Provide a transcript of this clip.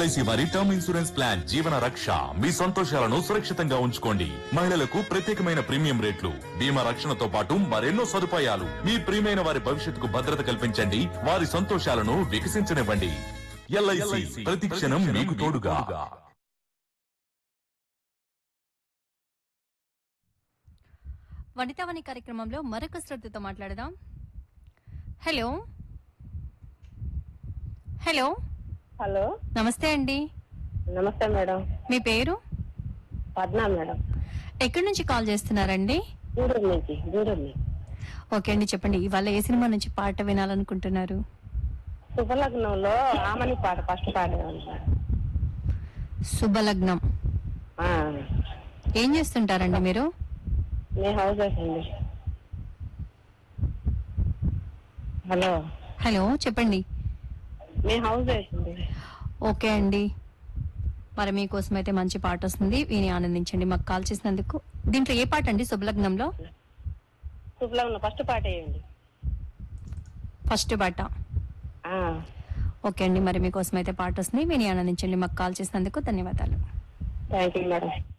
LIC వారి term insurance plan జీవన రక్ష మీ సంతోషాలను సురక్షితంగా ఉంచుకోండి మహిళలకు ప్రత్యేకమైన ప్రీమియం రేట్లు బీమా రక్షణతో పాటు మరెన్నో సదుపాయాలు మీ ప్రియమైన వారి భవిష్యత్తుకు భద్రత కల్పించండి వారి సంతోషాలను వికసించనివ్వండి ఎల్ఐసి ప్రతి క్షణం మీకు తోడుగా వనితావని కార్యక్రమంలో మరొక శ్రద్ధతో మాట్లాడదాం హలో హలో హలో నమస్తే అండి నమస్తే మేడం మీ పేరు పద్నా మేడం ఎక్కడి నుంచి కాల్ చేస్తున్నారండి గూడూరు నుంచి గూడూరు నుంచి ఓకే అండి చెప్పండి ఇవాళ ఏ సినిమా నుంచి పాట వినాలనుకుంటున్నారు శుభలగ్నంలో ఆమని పాట ఫస్ట్ పాట మేడం శుభలగ్నం ఆ, ఏం చేస్తుంటారండి మీరు మీ హౌస్ వైఫ్ అండి హలో హలో చెప్పండి మీ హౌస్ వైఫ్ అండి ఓకే అండి మరి మీకోసం అయితే మంచి పాట వస్తుంది విని ఆనందించండి మాకు కాల్ చేసినందుకు దీంట్లో ఏ పాట అండి శుభలగ్నంలో శుభలగ్నం ఫస్ట్ పాట వేయండి ఫస్ట్ పాట ఆ, ఓకే అండి మరి మీకోసం అయితే పాట వస్తుంది విని ఆనందించండి మాకు కాల్ చేసినందుకు ధన్యవాదాలు థ్యాంక్ యూ మేడం